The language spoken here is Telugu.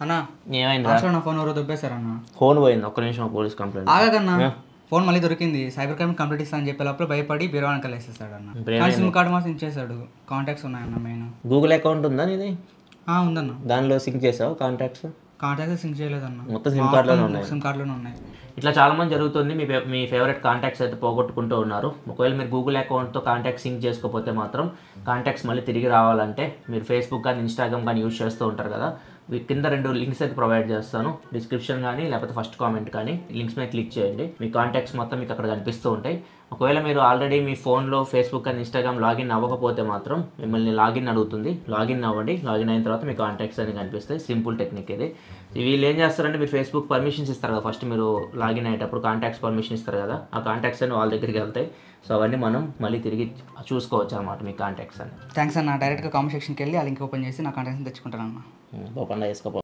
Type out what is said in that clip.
అన్న ఏమైంది లాస్ట్లో నా ఫోన్ ఎవరో దొబ్బేశారన్న ఫోన్ పోయింది ఒక్క నిమిషం పోలీస్ కంప్లైంట్ ఆగకన్నా ఫోన్ మళ్ళీ దొరికింది సైబర్ క్రైమ్ కంప్లీట్ ఇస్తా అని చెప్పే లోపల భయపడి బీరవానికి వేసేసాడు అన్న ఇప్పుడు కానీ సిమ్ కార్డు మాత్రం ఇచ్చేసాడు కాంటాక్ట్స్ ఉన్నాయన్న మెయిన్ గూగుల్ అకౌంట్ ఉందా నీది ఉందన్న దానిలో సింక్ చేసావు కాంటాక్ట్స్ కాంటాక్ట్స్ సింక్ చేయలేదన్న మొత్తం సిమ్ కార్డులోనే ఉన్నాయి సిమ్ కార్డులోనే ఉన్నాయి ఇట్లా చాలా మంది జరుగుతుంది మీ ఫే- మీ ఫేవరెట్ కాంటాక్ట్స్ అయితే పోగొట్టుకుంటూ ఉన్నారు ఒకవేళ మీరు గూగుల్ అకౌంట్తో కాంటాక్ట్ సింక్ చేసుకోకపోతే మాత్రం కాంటాక్ట్స్ మళ్ళీ తిరిగి రావాలంటే మీరు ఫేస్బుక్ కానీ ఇన్స్టాగ్రామ్ కానీ యూజ్ చేస్తూ ఉంటారు కదా వీ- కింద రెండు లింక్స్ అయితే ప్రొవైడ్ చేస్తాను డిస్క్రిప్షన్ కానీ లేకపోతే ఫస్ట్ కామెంట్ కానీ లింక్స్ మీద క్లిక్ చేయండి మీ కాంటాక్ట్స్ మొత్తం మీకు అక్కడ కనిపిస్తూ ఉంటాయి ఒకవేళ మీరు ఆల్రెడీ మీ ఫోన్లో ఫేస్బుక్ అండ్ ఇన్స్టాగ్రామ్ లాగిన్ అవ్వకపోతే మాత్రం మిమ్మల్ని లాగిన్ అడుగుతుంది లాగిన్ అవ్వండి లాగిన్ అయిన తర్వాత మీ కాంటాక్ట్స్ అని కనిపిస్తాయి సింపుల్ టెక్నిక్ ఇది వీళ్ళు ఏం చేస్తారంటే మీరు ఫేస్బుక్ పర్మిషన్స్ ఇస్తారు కదా ఫస్ట్ మీరు లాగిన్ అయ్యేటప్పుడు కాంటాక్ట్స్ పర్మిషన్ ఇస్తారు కదా ఆ కాంటాక్ట్స్ అని వాళ్ళ దగ్గరికి వెళ్తాయి సో అవన్నీ మనం మళ్ళీ తిరిగి చూసుకోవచ్చు అనమాట మీ కాంటాక్ట్స్ అని థ్యాంక్స్ అన్న డైరెక్ట్గా కామెంట్ సెక్షన్కి వెళ్ళి ఆ లింక్ ఓపెన్ చేసి నా కాంటాక్ట్స్ తెచ్చుకుంటాను అన్న ఓపెన్ చేసుకో